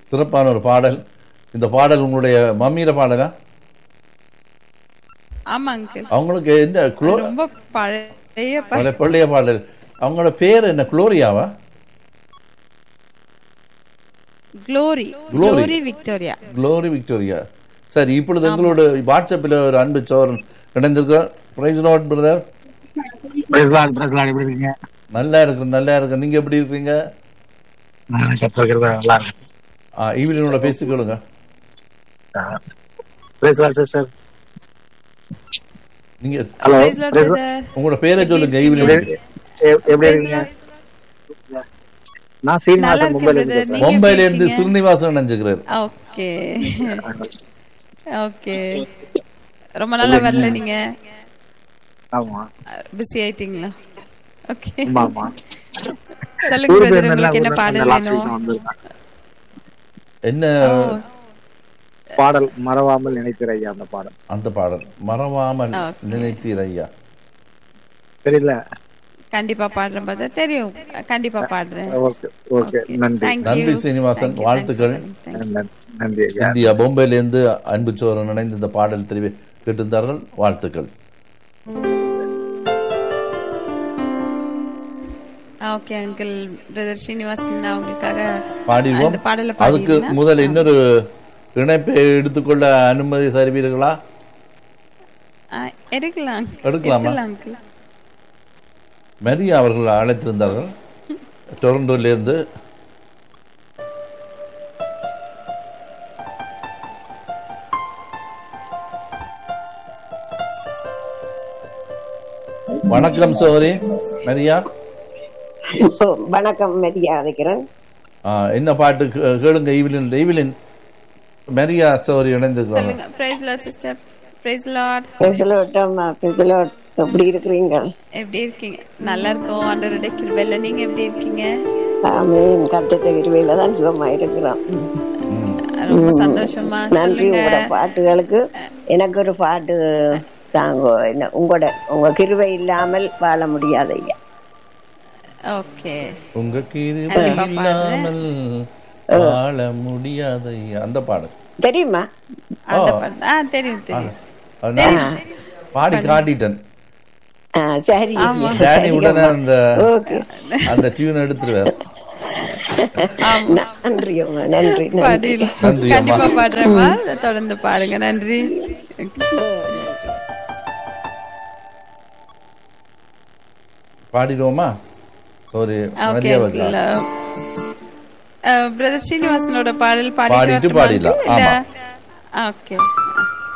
சிறப்பான ஒரு பாடல் இந்த பாடல் உங்களுடைய மம்மியில பாடலா ஆமா அங்கிள் அவங்களுக்கு எந்த குளோ ரொம்ப பழைய ப- பழைய பழைய பாடல் அவங்களோட பேர் என்ன குளோரியாவா Glory Glory. Glory Victoria Glory Victoria சரி இப்பொழுது எங்களோட வாட்ஸ்அப்பில் ஒரு அன்பு சோரன் இணைந்திருக்கிறார் praise Lord brother praise the Lord praise the Lord எப்படி இருக்கீங்க நல்லா இருக்கு நல்லா இருக்கு நீங்க எப்படி இருக்கீங்க நான் கத்திருக்கிறது நல்லா இருக்கு ஆ, ஈவினிங்கோட பேசிக்கொள்ளுங்க பிரசலாட் சிஸ்டர் நீங்க ஹலோ Praise Lord, brother. உங்களோட பேரை சொல்லுங்க ஈவினிங் எப்படி இருக்கீங்க நான் நல்லா சீனிவாசன் இருக்கேன் மும்பைல இருந்து brother. பேசுறேன் நீங்க மும்பைல எப்படி இருந்து இருக்கீங்க? ஸ்ரீனிவாசன் நினைஞ்சுக்கிறார் ஓகே ஓகே ரொம்ப நாளா வரல நீங்க ஆமா பிஸி ஆயிட்டீங்களா ஓகே ஆமா ஆமா சொல்லுங்க ஊருக்கு பிரதர் உங்களுக்கு என்ன இருந்தேன்ல, பாடல் லாஸ்ட் வீக் வேணும் வந்திருக்கேன் என்ன ஓ பாடல் மறவாமல் நினைக்கிற ஐயா அந்த பாடல் அந்த பாடல் மறவாமல் Okay. நினைத்தீர் ஐயா தெரியல கண்டிப்பா பாடுறேன் பிரதர் தெரியும் கண்டிப்பா பாடுறேன் ஓகே ஓகே நன்றி Thank you. நன்றி சீனிவாசன் Thank you. வாழ்த்துக்கள் Thanks for calling. Thank you. நன்றி, நன்றி ஐயா இந்தியா பொம்பையில இருந்து அன்பு சோரன் இணைந்து இந்த பாடல் தெரிவி கேட்டிருந்தார்கள் வாழ்த்துக்கள் ஓகே அங்கிள் பிரதர் ஸ்ரீனிவாசன் நான் உங்களுக்காக பாடிடுவோம் அந்த பாடலை அதுக்கு பாடிடுறேன். முதல் இன்னொரு இணைப்பை எடுத்துக்கொள்ள அனுமதி தருவீர்களா ஆ, எடுக்கலாம் எடுக்கலாமா? அங்கிள் மரியா அவர்கள் அழைத்திருந்தார்கள் டொரண்டோல இருந்து வணக்கம் சோதரி மரியா வணக்கம் மெரியா அழைக்கிறேன் ஆ, என்ன பாட்டு கே- கேளுங்க ஈவிலின் ஈவிலின் மரியா சோதரி இணைந்திருக்கிறாங்க சொல்லுங்க praise Lord sister praise Lord பிரசலோட்டம் பிரசலோட் எப்படி இருக்கிறீங்க எப்படி இருக்கீங்க நல்லா இருக்கோம் ஆண்டவருடைய கிருபையில நீங்க எப்படி இருக்கீங்க ஆமீன் கத்திட்ட இருவையில தான் சுகமா இருக்கிறோம் ரொம்ப சந்தோஷமா நன்றி சொல்லுங்க உங்களோட பாட்டுகளுக்கு எனக்கு ஒரு பாட்டு தாங்க என்ன உங்களோட உங்க கிருவை இல்லாமல் வாழ முடியாது ஐயா ஓகே உங்க கிருபை கண்டிப்பா இல்லாமல் வாழ முடியாது அந்த பாடல் தெரியுமா அந்த பாட்டு ஆ தெரியும் தெரியும் அது நான் பாடி காட்டிட்டேன் ஆ, சரி ஐயா, டேனி சரி உடனே அம்மா. அந்த ஓகே அந்த டியூன் எடுத்துருவார் நன்றி அம்மா நன்றி நன்றி பாடிடலாம். நன்றி அம்மா. கண்டிப்பா பாடுறேம்மா தொடர்ந்து பாருங்க நன்றி பாடிடுவோமா சாரி ஓகே மரியாதை பிரதர் ஸ்ரீனிவாசனோட பாடல் பாடிட்டு பாடிட்டு பாடிடலாம். ஆமா. ஓகே